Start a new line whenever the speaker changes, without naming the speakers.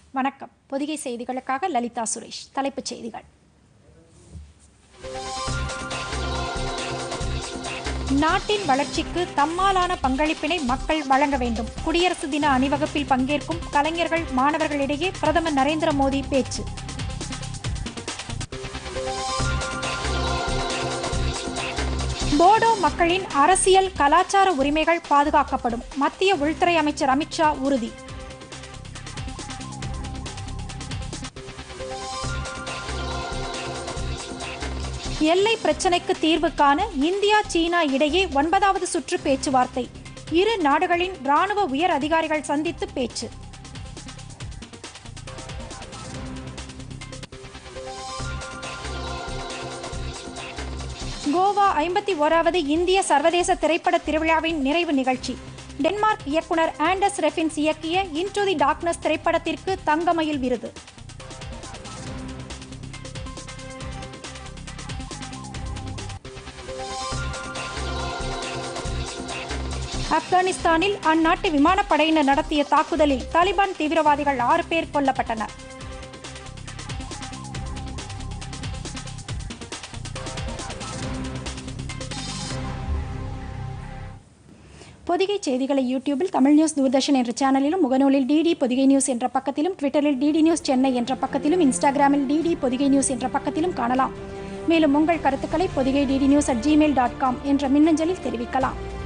வணக்கம் பொதிகை செய்திகளுக்காக லலிதா சுரேஷ் தலைப்புச் செய்திகள் நாட்டின் வளர்ச்சிக்கு தம்மாலான பங்களிப்பினை மக்கள் வழங்க வேண்டும் குடியரசு தின அணிவகுப்பில் பங்கேற்கும் கலைஞர்கள் மாணவர்களிடையே பிரதமர் நரேந்திர மோடி பேச்சு போடோ மக்களின் அரசியல் கலாச்சார உரிமைகள் பாதுகாக்கப்படும் மத்திய உள்துறை அமைச்சர் அமித்ஷா உறுதி எல்லை பிரச்சினைக்கு தீர்வு காண இந்தியா சீனா இடையே ஒன்பதாவது சுற்று பேச்சுவார்த்தை இரு நாடுகளின் ராணுவ உயர் அதிகாரிகள் சந்தித்து பேச்சு கோவா ஐம்பத்தி ஓராவது இந்திய சர்வதேச திரைப்பட திருவிழாவின் நிறைவு நிகழ்ச்சி டென்மார்க் இயக்குனர் ஆண்டஸ் ரெஃபின்ஸ் இயக்கிய இன்டு தி டார்க்னஸ் திரைப்படத்திற்கு தங்கமயில் விருது ஆப்கானிஸ்தானில் அந்நாட்டு விமானப்படையினர் நடத்திய தாக்குதலில் தாலிபான் தீவிரவாதிகள் ஆறு பேர் கொல்லப்பட்டனர் பொதிகை செய்திகளை யூடியூபில் தமிழ் நியூஸ் தூர்தர்ஷன் என்ற சேனலிலும் முகநூலில் டிடி பொதிகை நியூஸ் என்ற பக்கத்திலும் ட்விட்டரில் டிடி நியூஸ் சென்னை என்ற பக்கத்திலும் இன்ஸ்டாகிராமில் டிடி பொதிகை நியூஸ் என்ற பக்கத்திலும் காணலாம் மேலும் உங்கள் கருத்துக்களை Podhigai DD news at Gmail dot com என்ற மின்னஞ்சலில் தெரிவிக்கலாம்